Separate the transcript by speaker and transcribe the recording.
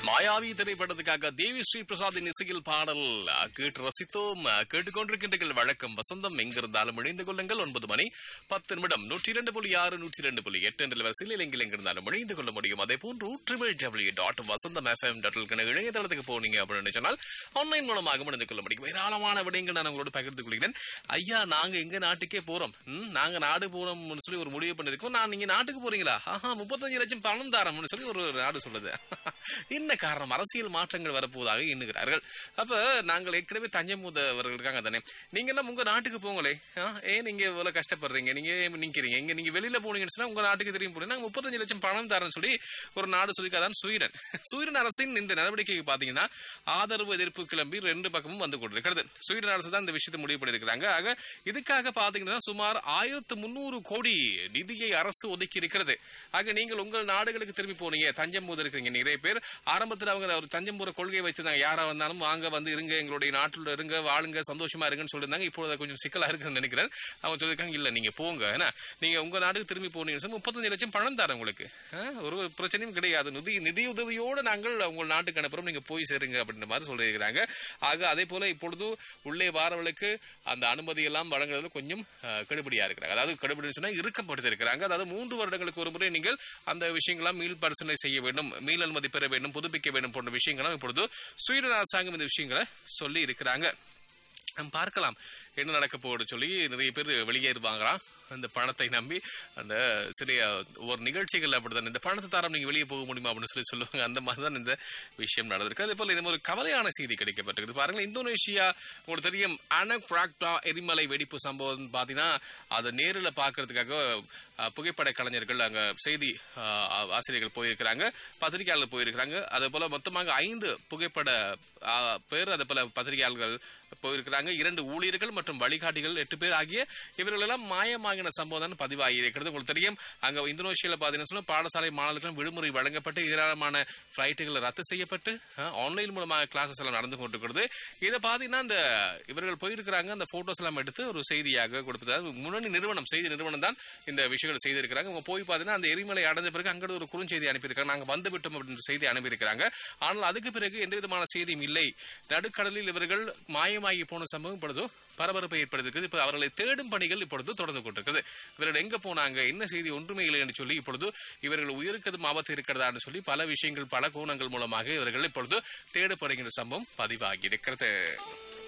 Speaker 1: மாயாவி திரைப்படத்துக்காக தேவி ஸ்ரீ பிரசாத்தின் இசையில் பாடல் அஹ், கேட்டு ரசித்தோம் அஹ், கேட்டுக்கொண்டிருக்கின்றீர்கள் வழக்கம் வசந்தம் எங்கிருந்தாலும் இணைந்து கொள்ளுங்கள் ஒன்பது மணி பத்து நிமிடம் நூற்றி இரண்டு புள்ளி ஆறு நூற்றி இரண்டு புள்ளி எட்டு என்ற வரிசையில் எங்கில் எங்கிருந்தாலும் இணைந்து கொள்ள முடியும் அதே போன்று triple W dot Vasantham FM dot இணையதளத்துக்கு போனீங்க அப்படின்னு சொன்னால் ஆன்லைன் மூலமாக இணைந்து கொள்ள முடியும் ஏராளமான விடயங்கள் நான் உங்களோட பகிர்ந்து கொள்கிறேன் ஐயா நாங்க எங்க நாட்டுக்கே போறோம் ம், நாங்க நாடு போறோம்னு சொல்லி ஒரு முடிவு பண்ணிருக்கோம் நான் நீங்க நாட்டுக்கு போறீங்களா ஆஹா முப்பத்தஞ்சு லட்சம் பணம் தாரம்னு சொல்லி ஒரு நாடு சொல்லுது என்ன காரணம் அரசியல் மாற்றங்கள் வரப்போவதாக எண்ணுகிறார்கள் அப்ப நாங்கள் ஏற்கனவே தஞ்சை மூதவர்கள் இருக்காங்க தானே நீங்க எல்லாம் உங்க நாட்டுக்கு போங்களே ஆ, ஏன் நீங்க இவ்வளவு கஷ்டப்படுறீங்க நீங்க ஏன் நிக்கிறீங்க இங்க நீங்க வெளியில போனீங்கன்னு சொன்னா உங்க நாட்டுக்கு திரும்பி போனீங்க நாங்க முப்பத்தஞ்சு லட்சம் பணம் தரேன்னு சொல்லி ஒரு நாடு சொல்லிக்காதான் ஸ்வீடன் ஸ்வீடன் அரசின் இந்த நடவடிக்கைக்கு பாத்தீங்கன்னா ஆதரவு எதிர்ப்பு கிளம்பி ரெண்டு பக்கமும் வந்து கொண்டிருக்கிறது ஸ்வீடன் அரசு தான் இந்த விஷயத்தை முடிவு பண்ணியிருக்கிறாங்க ஆக இதுக்காக பாத்தீங்கன்னா சுமார் ஆயிரத்து முன்னூறு கோடி நிதியை அரசு ஒதுக்கி இருக்கிறது ஆக நீங்கள் உங்கள் நாடுகளுக்கு திரும்பி போனீங்க தஞ்சம் போது இருக்கிறீங்க நிறைய பேர் ஆரம்பத்தில் அவங்க ஒரு தஞ்சம் போற கொள்கையை வச்சிருந்தாங்க யாரா வந்தாலும் வாங்க வந்து இருங்க எங்களுடைய நாட்டில் இருங்க வாழுங்க சந்தோஷமா இருங்கன்னு சொல்லியிருந்தாங்க இப்போது அது கொஞ்சம் சிக்கலா இருக்குன்னு நினைக்கிறேன் அவங்க சொல்லியிருக்காங்க இல்ல நீங்க போங்க ஏன்னா நீங்க உங்க நாட்டுக்கு திரும்பி போனீங்கன்னு முப்பத்தஞ்சு லட்சம் பணம் தரேன் உங்களுக்கு ஆ, ஒரு பிரச்சனையும் கிடையாது நிதி நிதி உதவியோடு நாங்கள் உங்கள் நாட்டுக்கு அனுப்புறோம் நீங்க போய் சேருங்க அப்படின்ற மாதிரி சொல்லியிருக்கிறாங்க ஆக அதே போல இப்பொழுது உள்ளே வாரவர்களுக்கு அந்த அனுமதி எல்லாம் வழங்குறதுல கொஞ்சம் அஹ், கெடுபிடியா இருக்கிறாங்க அதாவது கெடுபிடின்னு சொன்னா இறுக்கப்படுத்தி இருக்கிறாங்க அதாவது மூன்று வருடங்களுக்கு ஒரு முறை நீங்கள் அந்த விஷயங்களாம் மீள் பரிசீலனை செய்ய வேண்டும் மீள் அனுமதி பெற வேண்டும் புதுப்பிக்க வேண்டும் போன்ற விஷயங்களும் இப்பொழுது ஸ்வீடன் அரசாங்கம் இந்த விஷயங்களை சொல்லி இருக்கிறாங்க நம்ம பார்க்கலாம் என்ன நடக்க போகுது சொல்லி நிறைய பேர் வெளியேறுவாங்களாம் அந்த பணத்தை நம்பி அந்த சிறிய ஒரு நிகழ்ச்சிகள் அப்படிதான் இந்த பணத்தை தரம் நீங்க வெளியே போக முடியுமா அப்படின்னு சொல்லி சொல்லுவாங்க அந்த மாதிரி தான் இந்த விஷயம் நடந்திருக்கு அதே போல இன்னும் ஒரு கவலையான செய்தி கிடைக்கப்பட்டிருக்கு பாருங்க இந்தோனேஷியா உங்களுக்கு தெரியும் அனக்ராக்டா எரிமலை வெடிப்பு சம்பவம் பார்த்தீங்கன்னா அதை நேரில் பார்க்கறதுக்காக அஹ், புகைப்பட கலைஞர்கள் அங்க செய்தி அஹ், ஆசிரியர்கள் போயிருக்கிறாங்க பத்திரிகையாளர்கள் போயிருக்கிறாங்க அதே போல மொத்தமாக ஐந்து புகைப்பட அஹ், பேர் அதே போல பத்திரிகையாளர்கள் போயிருக்கிறாங்க இரண்டு ஊழியர்கள் மற்றும் வழிகாட்டிகள் எட்டு பேர் ஆகிய இவர்கள் எல்லாம் மாயமாகின சம்பவம் தான் பதிவாகி இருக்கிறது உங்களுக்கு தெரியும் அங்க இந்தோனேஷியால பாத்தீங்கன்னா சொன்னா பாடசாலை மாணவர்களுக்கு விடுமுறை வழங்கப்பட்டு ஏராளமான பிளைட்டுகள் ரத்து செய்யப்பட்டு ஆன்லைன் மூலமாக கிளாஸஸ் எல்லாம் நடந்து கொண்டிருக்கிறது இதை பாத்தீங்கன்னா இந்த இவர்கள் போயிருக்கிறாங்க அந்த போட்டோஸ் எல்லாம் எடுத்து ஒரு செய்தியாக கொடுப்பது அதாவது முன்னணி நிறுவனம் செய்தி நிறுவனம் தான் இந்த விஷயங்களை செய்திருக்கிறாங்க அவங்க போய் பார்த்தீங்கன்னா அந்த எரிமலை அடைந்த பிறகு அங்கிருந்து ஒரு குறுஞ்செய்தி அனுப்பியிருக்காங்க நாங்க வந்து விட்டோம் அப்படின்ற செய்தி அனுப்பியிருக்கிறாங்க ஆனால் அதுக்கு பிறகு எந்த விதமான செய்தியும் இல்லை நடுக்கடலில் இவர்கள் மாயமாகி போன சம்பவம் இப்பொழுது பரபரப்பை ஏற்படுத்திருக்கிறது இப்போ அவர்களை தேடும் பணிகள் இப்பொழுது தொடர்ந்து கொண்டிருக்கிறது இவர்கள் எங்க போனாங்க என்ன செய்தி ஒன்றுமே இல்லை என்று சொல்லி இப்பொழுது இவர்கள் உயிருக்கதும் ஆபத்து இருக்கிறதான்னு சொல்லி பல விஷயங்கள் பல கோணங்கள் மூலமாக இவர்கள் இப்பொழுது தேடப்படுகின்ற சம்பவம் பதிவாகி இருக்கிறது